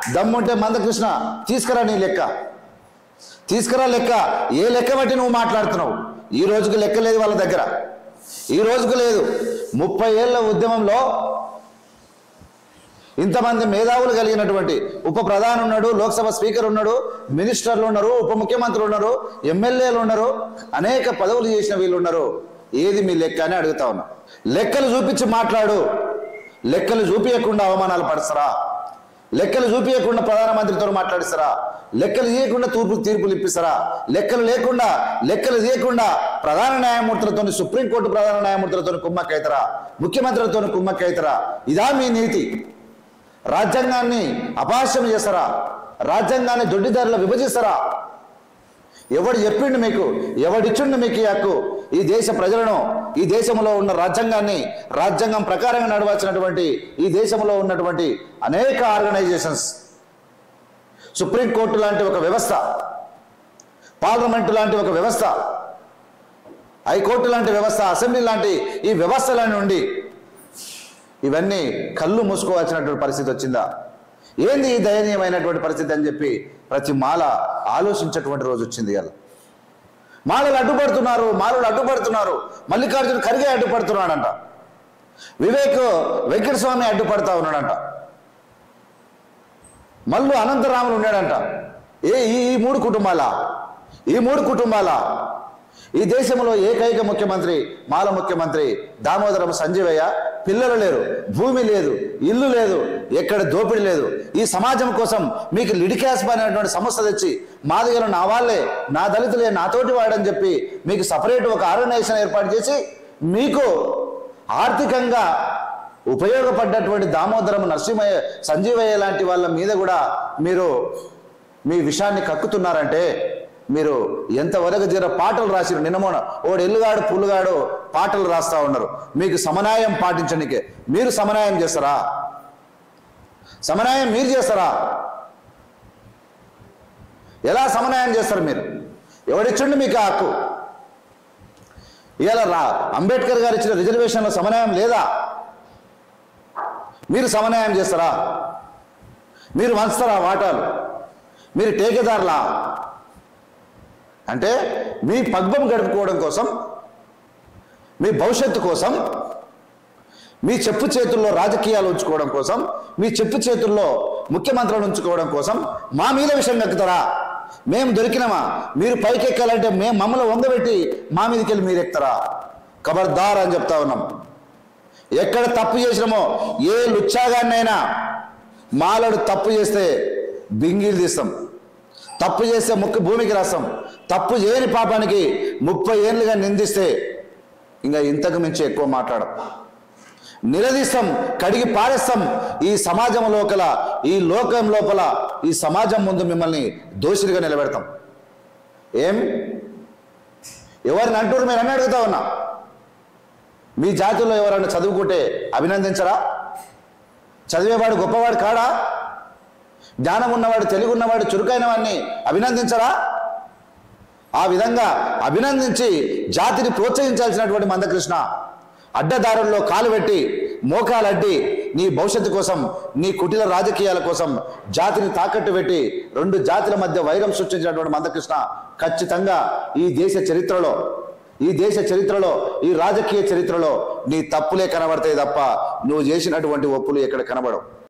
దమ్ముంటే మందకృష్ణ తీసుకురా నీ లెక్క తీసుకురా లెక్క ఏ లెక్క బట్టి నువ్వు మాట్లాడుతున్నావు ఈ రోజుకు లెక్క లేదు వాళ్ళ దగ్గర ఈ రోజుకు లేదు ముప్పై ఏళ్ళ ఉద్యమంలో ఇంతమంది మేధావులు కలిగినటువంటి ఉప ప్రధాని ఉన్నాడు లోక్సభ స్పీకర్ ఉన్నాడు మినిస్టర్లు ఉన్నారు ఉప ముఖ్యమంత్రులు ఉన్నారు ఎమ్మెల్యేలు ఉన్నారు అనేక పదవులు చేసిన వీళ్ళు ఉన్నారు ఏది మీ లెక్క అని అడుగుతా ఉన్నా లెక్కలు చూపించి మాట్లాడు లెక్కలు చూపించకుండా అవమానాలు పడతారా లెక్కలు చూపించకుండా ప్రధానమంత్రితో మాట్లాడిస్తారా లెక్కలు తీయకుండా తూర్పు తీర్పులు ఇప్పిస్తారా లెక్కలు లేకుండా లెక్కలు తీయకుండా ప్రధాన న్యాయమూర్తులతో సుప్రీంకోర్టు ప్రధాన న్యాయమూర్తులతో కుమ్మక్కైతరా ముఖ్యమంత్రులతో కుమ్మక్కైతరా ఇదా మీ నీతి రాజ్యాంగాన్ని అపహాస్యం చేస్తారా రాజ్యాంగాన్ని దొడ్డిదారులు విభజిస్తారా ఎవడు చెప్పిండు మీకు ఎవడిచ్చిండు మీకు ఈ హక్కు ఈ దేశ ప్రజలను ఈ దేశంలో ఉన్న రాజ్యాంగాన్ని రాజ్యాంగం ప్రకారంగా నడవాల్సినటువంటి ఈ దేశంలో ఉన్నటువంటి అనేక ఆర్గనైజేషన్స్ సుప్రీంకోర్టు లాంటి ఒక వ్యవస్థ పార్లమెంటు లాంటి ఒక వ్యవస్థ హైకోర్టు లాంటి వ్యవస్థ అసెంబ్లీ లాంటి ఈ వ్యవస్థల నుండి ఇవన్నీ కళ్ళు మూసుకోవాల్సినటువంటి పరిస్థితి వచ్చిందా ఏంది ఈ దయనీయమైనటువంటి పరిస్థితి అని చెప్పి ప్రతి మాల ఆలోచించేటువంటి రోజు వచ్చింది ఇలా మాలలు అడ్డుపడుతున్నారు మాలలు అడ్డుపడుతున్నారు మల్లికార్జున ఖర్గే అడ్డుపడుతున్నాడంట వివేక్ వెంకటస్వామి అడ్డుపడతా ఉన్నాడంట మల్లు అనంతరాములు ఉన్నాడంట ఏ ఈ ఈ మూడు కుటుంబాల ఈ మూడు కుటుంబాల ఈ దేశంలో ఏకైక ముఖ్యమంత్రి మాల ముఖ్యమంత్రి దామోదరం సంజీవయ్య పిల్లలు లేరు భూమి లేదు ఇల్లు లేదు ఎక్కడ దోపిడీ లేదు ఈ సమాజం కోసం మీకు లిడికాస్ప్ అనేటువంటి సంస్థ తెచ్చి మా దగ్గర నా వాళ్ళే నా దళితులే నాతోటి వాడని చెప్పి మీకు సపరేట్ ఒక ఆర్గనైజేషన్ ఏర్పాటు చేసి మీకు ఆర్థికంగా ఉపయోగపడ్డటువంటి దామోదరం నరసింహయ్య సంజీవయ్య లాంటి వాళ్ళ మీద కూడా మీరు మీ విషయాన్ని కక్కుతున్నారంటే మీరు ఎంతవరకు జర పాటలు రాసిరు నిన్నమోన ఓడు ఎల్లుగాడు పుల్లుగాడు పాటలు రాస్తా ఉన్నారు మీకు సమన్వయం పాటించడానికే మీరు సమన్వయం చేస్తారా సమన్వయం మీరు చేస్తారా ఎలా సమన్వయం చేస్తారు మీరు ఎవడిచ్చిండు మీకు ఆ హక్కు ఇవాళ రా అంబేద్కర్ గారు ఇచ్చిన రిజర్వేషన్లో సమన్వయం లేదా మీరు సమన్వయం చేస్తారా మీరు వంచుతారా వాటాలు మీరు టేకేదారులా అంటే మీ పగ్బం గడుపుకోవడం కోసం మీ భవిష్యత్తు కోసం మీ చెప్పు చేతుల్లో రాజకీయాలు ఉంచుకోవడం కోసం మీ చెప్పు చేతుల్లో ముఖ్యమంత్రులను ఉంచుకోవడం కోసం మా మీద విషయం ఎక్కుతారా మేము దొరికినామా మీరు పైకి ఎక్కాలంటే మేము మమ్మల్ని వంగబెట్టి మా మీదకి వెళ్ళి మీరు ఎక్కుతారా ఖబర్దార్ అని చెప్తా ఉన్నాం ఎక్కడ తప్పు చేసినామో ఏ లుచ్చాగాన్నైనా మాలడు తప్పు చేస్తే బింగిలు తీస్తాం తప్పు చేస్తే ముక్కు భూమికి రాస్తాం తప్పు చేయని పాపానికి ముప్పై ఏళ్ళుగా నిందిస్తే ఇంకా ఇంతకు మించి ఎక్కువ మాట్లాడం నిలదీస్తాం కడిగి పారేస్తాం ఈ సమాజం లోపల ఈ లోకం లోపల ఈ సమాజం ముందు మిమ్మల్ని దోషులుగా నిలబెడతాం ఏం ఎవరిని అంటారు మీరు అని అడుగుతా ఉన్నా మీ జాతిలో ఎవరైనా చదువుకుంటే అభినందించరా చదివేవాడు గొప్పవాడు కాడా జ్ఞానం ఉన్నవాడు తెలివి ఉన్నవాడు చురుకైన వాడిని అభినందించరా ఆ విధంగా అభినందించి జాతిని ప్రోత్సహించాల్సినటువంటి మందకృష్ణ అడ్డదారుల్లో కాలు పెట్టి మోకాలు అడ్డి నీ భవిష్యత్తు కోసం నీ కుటిల రాజకీయాల కోసం జాతిని తాకట్టు పెట్టి రెండు జాతుల మధ్య వైరం సృష్టించినటువంటి మందకృష్ణ ఖచ్చితంగా ఈ దేశ చరిత్రలో ఈ దేశ చరిత్రలో ఈ రాజకీయ చరిత్రలో నీ తప్పులే కనబడతాయి తప్ప నువ్వు చేసినటువంటి ఒప్పులు ఎక్కడ కనబడవు